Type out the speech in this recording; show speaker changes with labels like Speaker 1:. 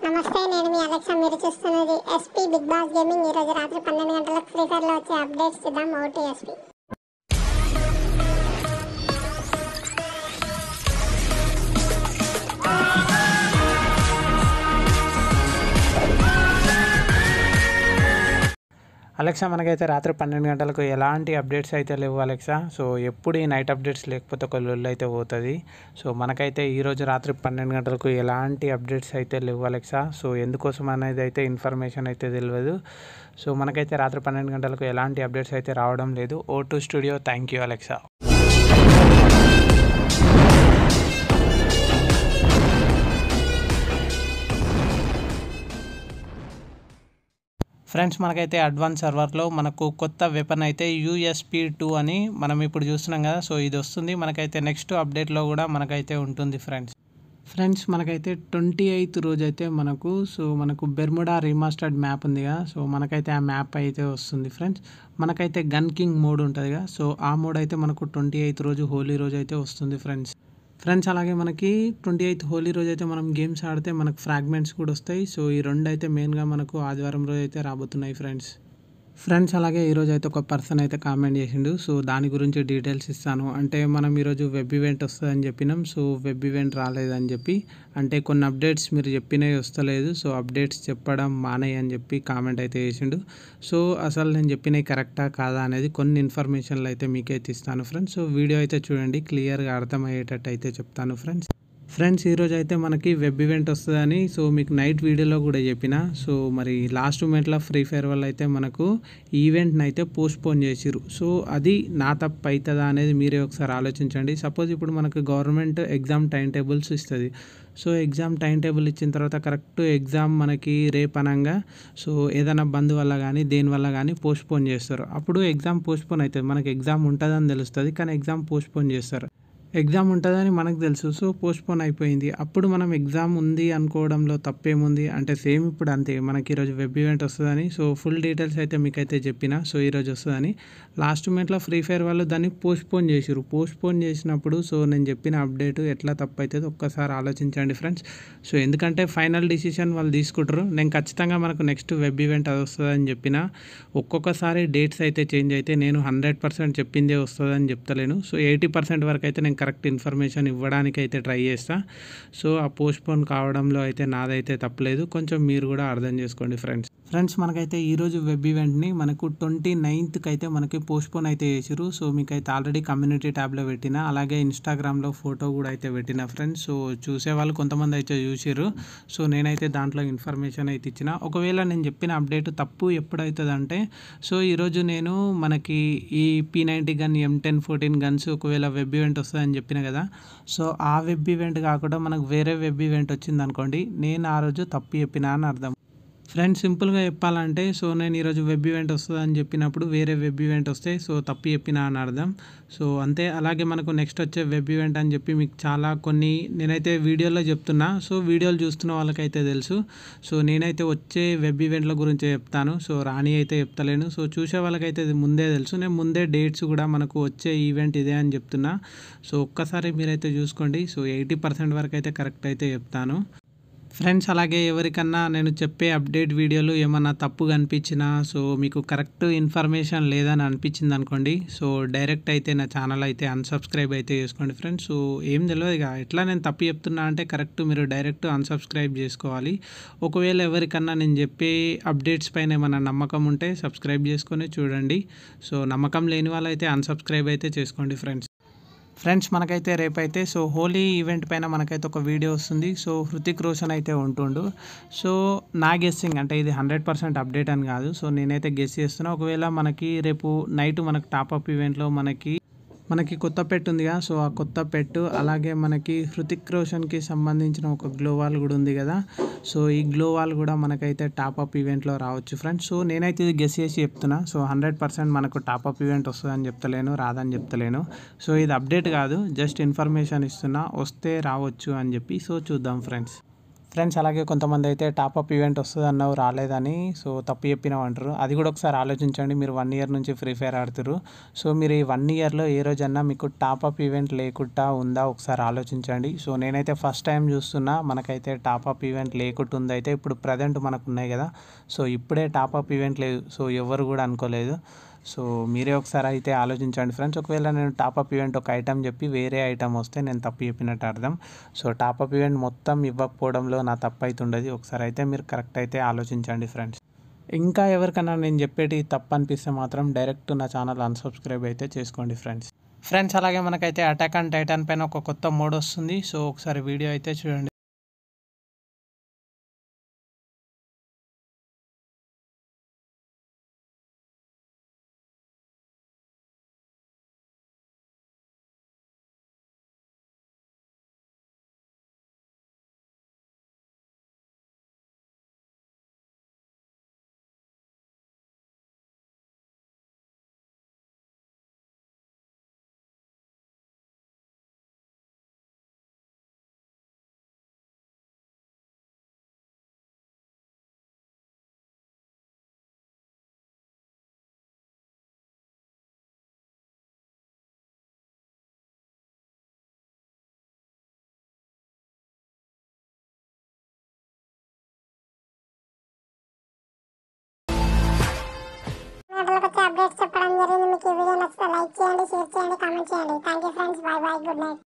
Speaker 1: నమస్తే నేను మీ అలెక్సా మీరు చూస్తున్నది ఎస్పీ బిగ్ బాస్ గేమింగ్ ఈ రోజు రాత్రి పన్నెండు గంటలకు ఫ్రీ ఫైర్ లో వచ్చే అప్డేట్స్ చూద్దాం ఓటీ ఎస్పీ
Speaker 2: అలెక్సా మనకైతే రాత్రి పన్నెండు గంటలకు ఎలాంటి అప్డేట్స్ అయితే లేవు అలెక్సా సో ఎప్పుడు ఈ నైట్ అప్డేట్స్ లేకపోతే ఒక లొల్లు అయితే పోతుంది సో మనకైతే ఈరోజు రాత్రి పన్నెండు గంటలకు ఎలాంటి అప్డేట్స్ అయితే లేవు అలెక్సా సో ఎందుకోసం అనేది అయితే ఇన్ఫర్మేషన్ అయితే తెలియదు సో మనకైతే రాత్రి పన్నెండు గంటలకు ఎలాంటి అప్డేట్స్ అయితే రావడం లేదు O two studio thank you Alexa friends మనకైతే అడ్వాన్స్ సర్వర్లో మనకు కొత్త వెపన్ అయితే యూఎస్పీ టూ అని మనం ఇప్పుడు చూస్తున్నాం కదా సో ఇది వస్తుంది మనకైతే నెక్స్ట్ అప్డేట్లో కూడా మనకైతే ఉంటుంది ఫ్రెండ్స్ ఫ్రెండ్స్ మనకైతే ట్వంటీ ఎయిత్ రోజు అయితే మనకు సో మనకు బెర్ముడా రీమాస్టర్డ్ మ్యాప్ ఉంది కదా సో మనకైతే ఆ మ్యాప్ అయితే వస్తుంది ఫ్రెండ్స్ మనకైతే గన్ కింగ్ మోడ్ ఉంటుంది కదా సో ఆ మోడ్ అయితే మనకు ట్వంటీ ఎయిత్ రోజు హోలీ రోజు అయితే వస్తుంది ఫ్రెండ్స్ ఫ్రెండ్స్ అలాగే మనకి ట్వంటీ ఎయిత్ హోలీ రోజు అయితే మనం గేమ్స్ ఆడితే మనకు ఫ్రాగ్మెంట్స్ కూడా వస్తాయి సో ఈ రెండు అయితే మెయిన్గా మనకు ఆదివారం రోజు అయితే రాబోతున్నాయి ఫ్రెండ్స్ ఫ్రెండ్స్ అలాగే ఈరోజు అయితే ఒక పర్సన్ అయితే కామెంట్ చేసిండు సో దాని గురించి డీటెయిల్స్ ఇస్తాను అంటే మనం ఈరోజు వెబ్ ఈవెంట్ వస్తుందని చెప్పినాం సో వెబ్ ఈవెంట్ రాలేదని చెప్పి అంటే కొన్ని అప్డేట్స్ మీరు చెప్పినవి వస్తలేదు సో అప్డేట్స్ చెప్పడం మానేయి అని చెప్పి కామెంట్ అయితే చేసిండు సో అసలు నేను చెప్పినవి కరెక్టా కాదా అనేది కొన్ని ఇన్ఫర్మేషన్లు అయితే మీకైతే ఇస్తాను ఫ్రెండ్స్ సో వీడియో అయితే చూడండి క్లియర్గా అర్థమయ్యేటట్టు అయితే చెప్తాను ఫ్రెండ్స్ ఫ్రెండ్స్ ఈరోజు అయితే మనకి వెబ్ ఈవెంట్ వస్తుందని సో మీకు నైట్ వీడియోలో కూడా చెప్పిన సో మరి లాస్ట్ మూమెంట్లో ఫ్రీ ఫైర్ వల్ల అయితే మనకు ఈవెంట్ని అయితే పోస్ట్పోన్ చేసిరు సో అది నా తప్పు అవుతుందా అనేది మీరే ఒకసారి ఆలోచించండి సపోజ్ ఇప్పుడు మనకు గవర్నమెంట్ ఎగ్జామ్ టైం టేబుల్స్ ఇస్తుంది సో ఎగ్జామ్ టైం టేబుల్ ఇచ్చిన తర్వాత కరెక్ట్ ఎగ్జామ్ మనకి రేపు అనంగా సో ఏదైనా బంద్ వల్ల కానీ దేని వల్ల కానీ పోస్ట్పోన్ చేస్తారు అప్పుడు ఎగ్జామ్ పోస్ట్పోన్ అవుతుంది మనకి ఎగ్జామ్ ఉంటుందని తెలుస్తుంది కానీ ఎగ్జామ్ పోస్ట్పోన్ చేస్తారు ఎగ్జామ్ ఉంటుందని మనకు తెలుసు సో పోస్ట్పోన్ అయిపోయింది అప్పుడు మనం ఎగ్జామ్ ఉంది అనుకోవడంలో తప్పేముంది అంటే సేమ్ ఇప్పుడు అంతే మనకి ఈరోజు వెబ్ ఈవెంట్ వస్తుందని సో ఫుల్ డీటెయిల్స్ అయితే మీకైతే చెప్పిన సో ఈరోజు వస్తుందని లాస్ట్ మూమెంట్లో ఫ్రీ ఫైర్ వాళ్ళు దాన్ని పోస్ట్పోన్ చేసిరు పోస్ట్పోన్ చేసినప్పుడు సో నేను చెప్పిన అప్డేట్ ఎట్లా తప్పు అవుతుందో ఒక్కసారి ఆలోచించండి ఫ్రెండ్స్ సో ఎందుకంటే ఫైనల్ డిసిషన్ వాళ్ళు తీసుకుంటారు నేను ఖచ్చితంగా మనకు నెక్స్ట్ వెబ్ ఈవెంట్ అది వస్తుందని చెప్పిన ఒక్కొక్కసారి డేట్స్ అయితే చేంజ్ అయితే నేను హండ్రెడ్ పర్సెంట్ చెప్పిందే వస్తుందని చెప్తలేను సో ఎయిటీ పర్సెంట్ వరకు అయితే నేను కరెక్ట్ ఇన్ఫర్మేషన్ ఇవ్వడానికి అయితే ట్రై చేస్తా సో ఆ పోస్ట్పోన్ కావడంలో అయితే నాదైతే తప్పలేదు కొంచెం మీరు కూడా అర్థం చేసుకోండి ఫ్రెండ్స్ ఫ్రెండ్స్ మనకైతే ఈరోజు వెబ్ ఈవెంట్ని మనకు ట్వంటీ నైన్త్కి అయితే మనకి పోస్ట్పోన్ అయితే చేసిరు సో మీకైతే ఆల్రెడీ కమ్యూనిటీ ట్యాబ్లో పెట్టిన అలాగే ఇన్స్టాగ్రామ్లో ఫోటో కూడా అయితే పెట్టిన ఫ్రెండ్స్ సో చూసే వాళ్ళు కొంతమంది అయితే చూసిర్రు సో నేనైతే దాంట్లో ఇన్ఫర్మేషన్ అయితే ఇచ్చిన ఒకవేళ నేను చెప్పిన అప్డేట్ తప్పు ఎప్పుడవుతుందంటే సో ఈరోజు నేను మనకి ఈ P ninety gun M ten fourteen guns ఒకవేళ వెబ్ ఈవెంట్ వస్తుందని చెప్పిన కదా సో ఆ వెబ్ ఈవెంట్ కాకుండా మనకు వేరే వెబ్ ఈవెంట్ వచ్చింది అనుకోండి నేను ఆ రోజు తప్పు చెప్పినా అని అర్థం ఫ్రెండ్స్ సింపుల్గా చెప్పాలంటే సో నేను ఈరోజు వెబ్ ఈవెంట్ వస్తుందని చెప్పినప్పుడు వేరే వెబ్ ఈవెంట్ వస్తే సో తప్పు చెప్పినా అని అర్థం సో అంతే అలాగే మనకు నెక్స్ట్ వచ్చే వెబ్ ఈవెంట్ అని చెప్పి మీకు చాలా కొన్ని నేనైతే వీడియోలో చెప్తున్నా సో వీడియోలు చూస్తున్న వాళ్ళకైతే తెలుసు సో నేనైతే వచ్చే వెబ్ ఈవెంట్ల గురించి చెప్తాను సో రాని అయితే చెప్తలేను సో చూసే వాళ్ళకైతే ఇది ముందే తెలుసు నేను ముందే డేట్స్ కూడా మనకు వచ్చే ఈవెంట్ ఇదే అని చెప్తున్నా సో ఒక్కసారి మీరైతే చూసుకోండి సో ఎయిటీ పర్సెంట్ వరకు అయితే కరెక్ట్ అయితే చెప్తాను ఫ్రెండ్స్ అలాగే ఎవరికన్నా నేను చెప్పే అప్డేట్ వీడియోలు ఏమన్నా తప్పు కనిపించినా సో మీకు కరెక్ట్ ఇన్ఫర్మేషన్ లేదని అనిపించింది అనుకోండి సో డైరెక్ట్ అయితే నా ఛానల్ అయితే అన్సబ్స్క్రైబ్ అయితే చేసుకోండి ఫ్రెండ్స్ సో ఏం తెలియదు ఇక ఎట్లా నేను తప్పు చెప్తున్నా అంటే కరెక్ట్ మీరు డైరెక్ట్ అన్సబ్స్క్రైబ్ చేసుకోవాలి ఒకవేళ ఎవరికన్నా నేను చెప్పే అప్డేట్స్ పైన ఏమన్నా నమ్మకం ఉంటే సబ్స్క్రైబ్ చేసుకొని చూడండి సో నమ్మకం లేని వాళ్ళైతే అన్సబ్స్క్రైబ్ అయితే చేసుకోండి ఫ్రెండ్స్ ఫ్రెండ్స్ మనకైతే రేపైతే సో హోలీ ఈవెంట్ పైన మనకైతే ఒక వీడియో వస్తుంది సో హృతిక్ రోషన్ అయితే ఉంటుండు సో నా గెస్సింగ్ అంటే ఇది హండ్రెడ్ పర్సెంట్ అప్డేట్ అని కాదు సో నేనైతే గెస్ చేస్తున్నా ఒకవేళ మనకి రేపు నైట్ మనకు టాప్అప్ ఈవెంట్లో మనకి మనకి కొత్త పెట్ ఉందిగా సో ఆ కొత్త పెట్టు అలాగే మనకి హృతిక్ రోషన్కి సంబంధించిన ఒక గ్లోవాల్ కూడా ఉంది కదా సో ఈ గ్లోవాల్ కూడా మనకైతే టాప్అప్ ఈవెంట్లో రావచ్చు ఫ్రెండ్స్ సో నేనైతే ఇది గెస్ చేసి చెప్తున్నా సో హండ్రెడ్ పర్సెంట్ మనకు టాప్అప్ ఈవెంట్ వస్తుందని చెప్తలేను రాదని చెప్తలేను సో ఇది అప్డేట్ కాదు జస్ట్ ఇన్ఫర్మేషన్ ఇస్తున్నా వస్తే రావచ్చు అని చెప్పి సో చూద్దాం ఫ్రెండ్స్ ఫ్రెండ్స్ అలాగే కొంతమంది అయితే టాప్అప్ ఈవెంట్ వస్తుంది అన్నావు రాలేదని సో తప్పు చెప్పినావు అంటారు అది కూడా ఒకసారి ఆలోచించండి మీరు వన్ ఇయర్ నుంచి ఫ్రీ ఫైర్ ఆడుతురు సో మీరు ఈ వన్ ఇయర్లో ఏ రోజన్నా మీకు టాప్అప్ ఈవెంట్ లేకుండా ఉందా ఒకసారి ఆలోచించండి సో నేనైతే ఫస్ట్ టైం చూస్తున్నా మనకైతే టాప్అప్ ఈవెంట్ లేకుండా ఉందైతే ఇప్పుడు ప్రజెంట్ మనకు ఉన్నాయి కదా సో ఇప్పుడే టాప్అప్ ఈవెంట్ లేదు సో ఎవరు కూడా అనుకోలేదు సో మీరే ఒకసారి అయితే ఆలోచించండి ఫ్రెండ్స్ ఒకవేళ నేను టాప్అప్ ఈవెంట్ ఒక ఐటమ్ చెప్పి వేరే ఐటమ్ వస్తే నేను తప్పు చెప్పినట్టు అర్థం సో టాప్అప్ ఈవెంట్ మొత్తం ఇవ్వకపోవడంలో నా తప్పు అయితే ఉండదు ఒకసారి అయితే మీరు కరెక్ట్ అయితే ఆలోచించండి ఫ్రెండ్స్ ఇంకా ఎవరికైనా నేను చెప్పేటి తప్పు అనిపిస్తే మాత్రం డైరెక్ట్ నా ఛానల్ అన్సబ్స్క్రైబ్ అయితే చేసుకోండి ఫ్రెండ్స్ ఫ్రెండ్స్ అలాగే మనకైతే అటాక్ అండ్ టైటాన్ పైన ఒక కొత్త మోడ్ వస్తుంది సో ఒకసారి వీడియో అయితే చూడండి
Speaker 1: గంటలకు వచ్చే అప్డేట్స్ చెప్పడం జరిగింది మీకు ఈ వీడియో నచ్చితే లైక్ చేయండి షేర్ చేయండి కామెంట్ చేయండి thank you friends bye bye good night